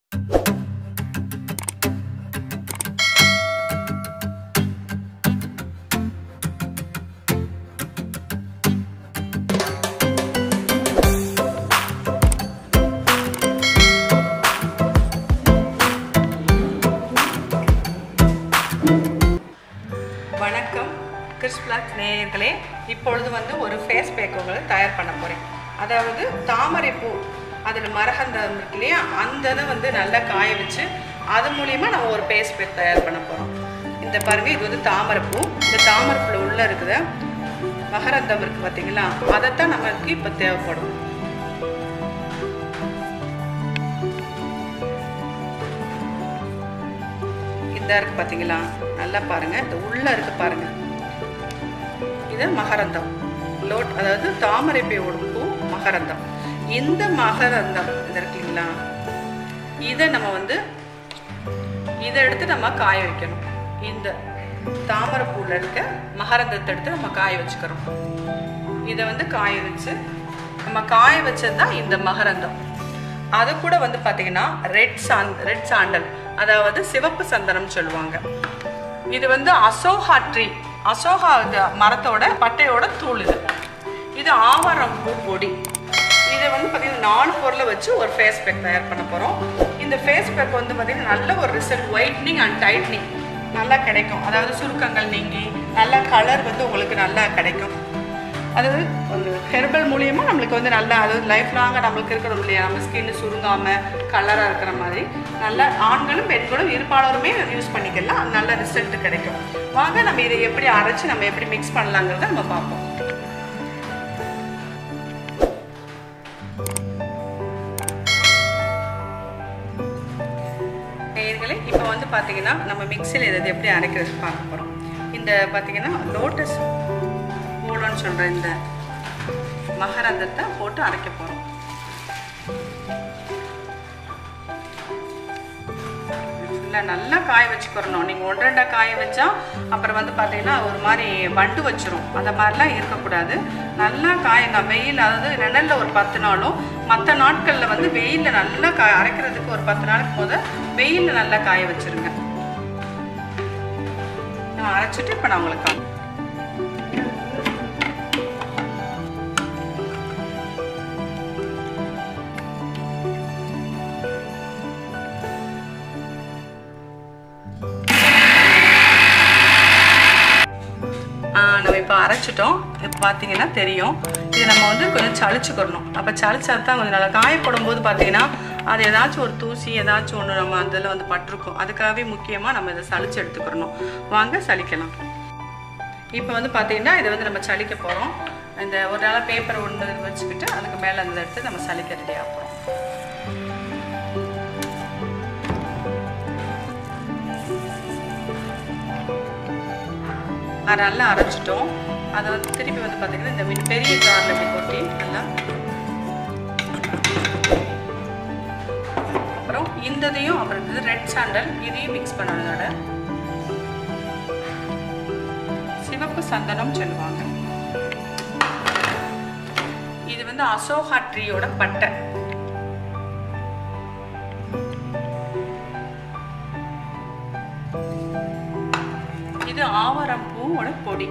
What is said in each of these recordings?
வணக்கம் Chris black நேயர்களே இப்பொழுது வந்து ஒரு ஃபேஸ் பேக் உங்களை தயார் பண்ண போகிறேன் அதாவது தாமரை பூ அதில் மரகந்தம் இருக்கு இல்லையா அந்த இதை வந்து நல்லா காய வச்சு அது மூலியமாக நம்ம ஒரு ஃபேஸ் பேக் தயார் பண்ண போகிறோம் இந்த பாருங்க இது வந்து தாமரைப்பூ இந்த தாமரைப்பூவில் உள்ளே இருக்குத மகரந்தம் இருக்குது பார்த்தீங்களா அதைத்தான் நமக்கு இப்போ தேவைப்படும் இந்த இருக்கு பார்த்தீங்களா நல்லா பாருங்க இந்த உள்ள இருக்கு பாருங்க இது மகரந்தம் லோட் அதாவது தாமரை பூவோட பூ மகரந்தம் இந்த மகரந்தம் இது இருக்குங்களா இதை நம்ம வந்து இதை எடுத்து நம்ம காய வைக்கணும் இந்த தாமரை பூவில் இருக்க மகரந்தத்தை எடுத்து நம்ம காய வச்சுக்கிறோம் இதை வந்து காய வச்சு நம்ம காய வச்சது தான் இந்த மகரந்தம் அது கூட வந்து பார்த்தீங்கன்னா ரெட் சாந் ரெட் சாண்டல் அதாவது சிவப்பு சந்தனம் சொல்லுவாங்க இது வந்து அசோகா ட்ரீ அசோகா இது மரத்தோட பட்டையோட தூள் இது இது ஆவாரம் பூ பொடி இதை வந்து பார்த்தீங்கன்னா நாலு பொருளை வச்சு ஒரு ஃபேஸ் பேக் தயார் பண்ண போகிறோம் இந்த ஃபேஸ் பேக் வந்து பார்த்தீங்கன்னா நல்ல ஒரு ரிசல்ட் ஒயிட்னிங் அண்ட் டைட்னிங் நல்லா கிடைக்கும் அதாவது சுருக்கங்கள் நீங்கி நல்ல கலர் வந்து உங்களுக்கு நல்லா கிடைக்கும் அதாவது ஒரு ஹெர்பல் மூலியமா நம்மளுக்கு வந்து நல்லா அதாவது லைஃப் லாங்காக நம்மளுக்கு இருக்கணும் இல்லையா நம்ம ஸ்கின் சுருங்காம கலராக இருக்கிற மாதிரி நல்ல ஆண்களும் பெண்களும் இருப்பாளருமே யூஸ் பண்ணிக்கலாம் அது நல்ல ரிசல்ட் கிடைக்கும் வாங்க நம்ம இதை எப்படி அரைச்சு நம்ம எப்படி மிக்ஸ் பண்ணலாங்கிறத நம்ம பார்ப்போம் நேயர்களே இப்போ வந்து பார்த்தீங்கன்னா நம்ம மிக்சியில் இதை எப்படி அரைக்கிறது பார்க்க போகிறோம் இந்த பார்த்தீங்கன்னா லோட்டஸ் பூலன்னு சொல்கிற இந்த மகரந்தத்தை போட்டு அரைக்க போகிறோம் இல்லை நல்லா காய வச்சுக்கிறணும் நீங்கள் ஒன்று ரெண்டாக காய வச்சா அப்புறம் வந்து பார்த்தீங்கன்னா ஒரு மாதிரி வண்டு வச்சிரும் அந்த மாதிரிலாம் இருக்கக்கூடாது நல்லா காயுங்க வெயில் அதாவது நிழலில் ஒரு பத்து நாளும் மற்ற நாட்களில் வந்து வெயிலில் நல்லா கா அரைக்கிறதுக்கு ஒரு பத்து நாளுக்கு போது வெயிலில் நல்லா காய வச்சிருங்க நான் அரைச்சிட்டு இப்போ நான் உங்களுக்கு காமி- ஆ, நம்ம இப்போ அரைச்சிட்டோம் இப்போ பார்த்தீங்கன்னா தெரியும் இது நம்ம வந்து கொஞ்சம் சளிச்சுக்கிறணும் அப்போ சளிச்சா தான் கொஞ்சம் நல்லா காயப்படும் போது பார்த்தீங்கன்னா அது ஏதாச்சும் ஒரு தூசி ஏதாச்சும் ஒன்று நம்ம அதில் வந்து பட்டிருக்கும் அதுக்காகவே முக்கியமாக நம்ம இதை சளிச்சு எடுத்துக்கிறணும் வாங்க சலிக்கலாம் இப்போ வந்து பார்த்தீங்கன்னா இதை வந்து நம்ம சலிக்க போகிறோம் இந்த ஒரு நாளாக பேப்பர் ஒன்று வச்சுக்கிட்டு அதுக்கு மேலே அந்த எடுத்து நம்ம சலிக்க ரெடி ஆகிறோம் அது நல்லா அரைச்சிட்டோம் அதை வந்து திருப்பி வந்து பார்த்தீங்கன்னா இந்த மின் பெரிய ஜாரில் இப்படி கொட்டி நல்லா அப்புறம் இந்ததையும் அப்புறம் இது ரெட் சாண்டல் இதையும் மிக்ஸ் பண்ணணும் இதோட சிவப்பு சந்தனம் சொல்லுவாங்க இது வந்து அசோகா ட்ரீயோட பட்டை இது ஆவாரம் பூவோட பொடி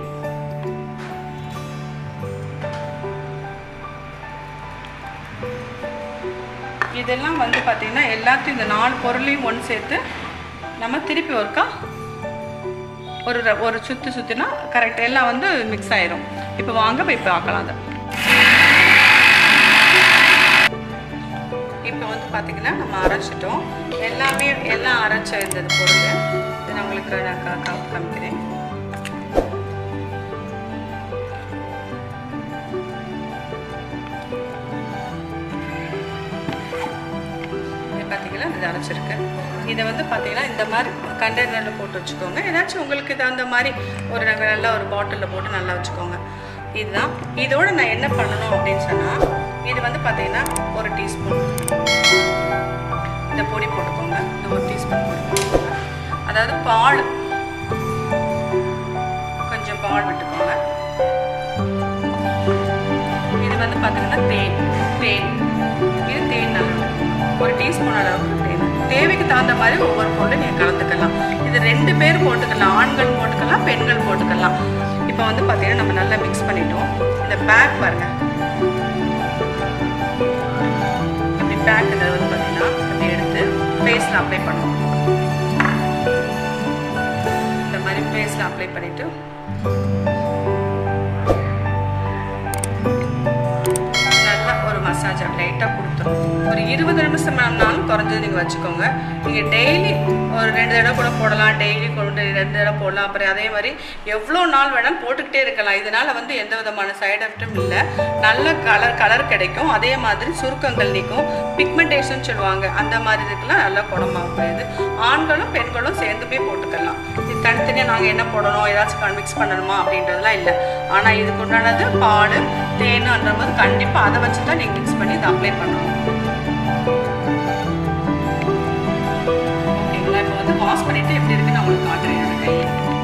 இதெல்லாம் வந்து பார்த்தீங்கன்னா எல்லாத்தையும் இந்த நாலு பொருளையும் ஒன்று சேர்த்து நம்ம திருப்பி ஒருக்கா ஒரு ர- ஒரு சுற்றி சுற்றினா கரெக்ட் எல்லாம் வந்து மிக்ஸ் ஆயிரும் இப்போ வாங்க போய் பார்க்கலாம் அதை இப்போ வந்து பார்த்தீங்கன்னா நம்ம அரைச்சிட்டோம் எல்லாமே எல்லாம் அரைச்ச இந்த பொருள் இது நான் உங்களுக்கு நான் கா- கா- காமிக்கிறேன் இது பார்த்தீங்கன்னா இது அரைச்சிருக்கு இதை வந்து பார்த்தீங்கன்னா இந்த மாதிரி கண்டெய்னரில் போட்டு வச்சுக்கோங்க ஏதாச்சும் உங்களுக்கு இது அந்த மாதிரி ஒரு நல்ல- நல்ல ஒரு பாட்டிலில் போட்டு நல்லா வச்சுக்கோங்க இதுதான் இதோட நான் என்ன பண்ணணும் அப்படின்னு சொன்னால் இது வந்து பார்த்தீங்கன்னா ஒரு டீஸ்பூன் இந்த பொடி போட்டுக்கோங்க இந்த ஒரு டீஸ்பூன் பொடி போட்டுக்கோங்க அதாவது பால் கொஞ்சம் பால் விட்டுக்கோங்க இது வந்து பார்த்தீங்கன்னா தேன் தேன் இது தேன் நல்லா ஒரு டீஸ்பூன் அளவுக்கு தேன் தேவைக்கு தகுந்த மாதிரி ஒவ்வொரு பொருளும் நீங்கள் கலந்துக்கலாம் இது ரெண்டு பேர் போட்டுக்கலாம் ஆண்கள் போட்டுக்கலாம் பெண்கள் போட்டுக்கலாம் இப்போ வந்து பார்த்தீங்கன்னா நம்ம நல்லா மிக்ஸ் பண்ணிட்டோம் இந்த பேக் பாருங்க இப்படி பேக் இதை வந்து பார்த்தீங்கன்னா இப்படி எடுத்து ஃபேஸில் அப்ளை பண்ணுவோம் இந்த மாதிரி ஃபேஸில் அப்ளை பண்ணிவிட்டு நல்லா ஒரு மசாஜ் லைட்டாக கொடுத்துரும் ஒரு இருபது நிமிஷம் ஆனாலும் குறைஞ்சது நீங்கள் வச்சுக்கோங்க நீங்கள் டெய்லி ஒரு ரெண்டு தடவை கூட போடலாம் டெய்லி கொண்டு ரெண்டு தடவை போடலாம் அப்புறம் அதே மாதிரி எவ்வளோ நாள் வேணாலும் போட்டுக்கிட்டே இருக்கலாம் இதனால் வந்து எந்த விதமான சைடு எஃபெக்டும் இல்லை நல்ல கலர் கலர் கிடைக்கும் அதே மாதிரி சுருக்கங்கள் நீக்கும் பிக்மெண்டேஷன் சொல்லுவாங்க அந்த மாதிரி இதுக்கெல்லாம் நல்லா குணமாகக்கூடியது ஆண்களும் பெண்களும் சேர்ந்து போய் போட்டுக்கலாம் இது தனித்தனியாக நாங்கள் என்ன போடணும் ஏதாச்சும் மிக்ஸ் பண்ணணுமா அப்படின்றதுலாம் இல்லை ஆனால் இதுக்கு உண்டானது பால் தேனுன்ற போது கண்டிப்பாக அதை வச்சு தான் நீங்கள் மிக்ஸ் பண்ணி இதை அப்ளை பண்ணணும் ஓகேங்களா இப்போ வந்து வாஷ் பண்ணிவிட்டு எப்படி இருக்குன்னு நான் உங்களுக்கு காட்டுறேன் என்னோட கையை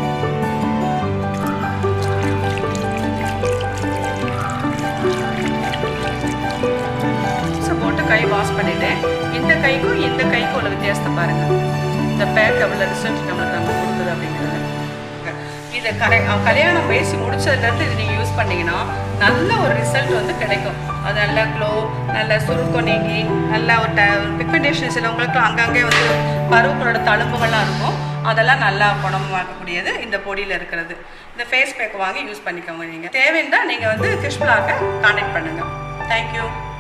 ஸோ போட்டு கை வாஷ் பண்ணிட்டேன் இந்த கைக்கும் இந்த கைக்கும் உள்ள வித்தியாசத்தை பாருங்க இந்த பேக் எவ்வளோ ரிசல்ட் நம்மளுக்கு நம்ம கொடுக்குது அப்படிங்கிறது இதை கரை அவன் கல்யாணம் பேசி முடிச்சதுலேருந்து இது நீங்கள் யூஸ் பண்ணீங்கன்னா நல்ல ஒரு ரிசல்ட் வந்து கிடைக்கும் அது நல்ல க்ளோ நல்ல சுருக்கம் நீங்கி நல்ல ஒரு ட பிக்மெண்டேஷன் சிலவங்களுக்கு அங்கங்கே வந்து பருவங்களோட தழும்புகள்லாம் இருக்கும் அதெல்லாம் நல்லா குணமாக்கக்கூடியது இந்த பொடியில் இருக்கிறது இந்த ஃபேஸ் பேக் வாங்கி யூஸ் பண்ணிக்கோங்க நீங்கள் தேவைன்னா நீங்கள் வந்து கிருஷ்ணாக்க கான்டாக்ட் பண்ணுங்கள் தேங்க்யூ